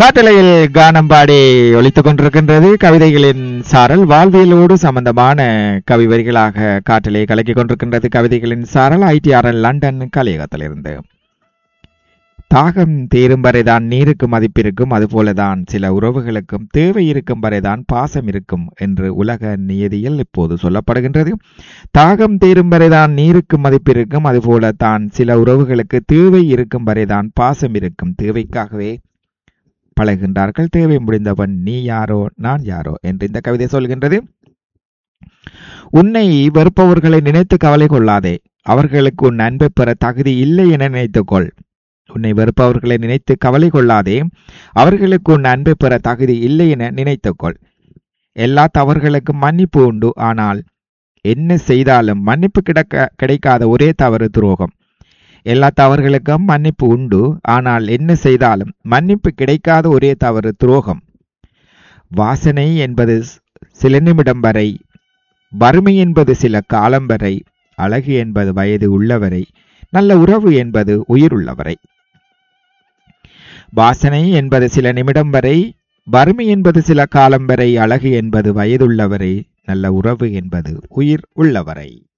காட்டலையில் கானம் பாடி ஒலித்துக் கொண்டிருக்கின்றது கவிதைகளின் சாரல் வாழ்வியலோடு சம்பந்தமான கவி வரிகளாக காட்டலை கலக்கிக் கொண்டிருக்கின்றது கவிதைகளின் சாரல் ஐடிஆர்எல் லண்டன் கலையகத்திலிருந்து தாகம் தீரும் வரைதான் நீருக்கு மதிப்பிருக்கும் அதுபோலதான் சில உறவுகளுக்கும் தேவை இருக்கும் வரைதான் பாசம் இருக்கும் என்று உலக நியதியில் இப்போது சொல்லப்படுகின்றது தாகம் தீரும் வரைதான் நீருக்கு மதிப்பிருக்கும் அதுபோல தான் சில உறவுகளுக்கு தேவை இருக்கும் வரைதான் பாசம் இருக்கும் தேவைக்காகவே பழகின்றார்கள் தேவை முடிந்தவன் நீ யாரோ நான் யாரோ என்று இந்த கவிதை சொல்கின்றது உன்னை வெறுப்பவர்களை நினைத்து கவலை கொள்ளாதே அவர்களுக்கு உன் அன்பை பெற தகுதி இல்லை என நினைத்துக்கொள் உன்னை வெறுப்பவர்களை நினைத்து கவலை கொள்ளாதே அவர்களுக்கு உன் அன்பை பெற தகுதி இல்லை என நினைத்துக்கொள் எல்லா தவறுகளுக்கும் மன்னிப்பு உண்டு ஆனால் என்ன செய்தாலும் மன்னிப்பு கிடக்க கிடைக்காத ஒரே தவறு துரோகம் எல்லா தவறுகளுக்கும் மன்னிப்பு உண்டு ஆனால் என்ன செய்தாலும் மன்னிப்பு கிடைக்காத ஒரே தவறு துரோகம் வாசனை என்பது சில நிமிடம் வரை வறுமை என்பது சில காலம் வரை அழகு என்பது வயது உள்ளவரை நல்ல உறவு என்பது உயிர் உள்ளவரை வாசனை என்பது சில நிமிடம் வரை வறுமை என்பது சில காலம் வரை அழகு என்பது வயதுள்ளவரை நல்ல உறவு என்பது உயிர் உள்ளவரை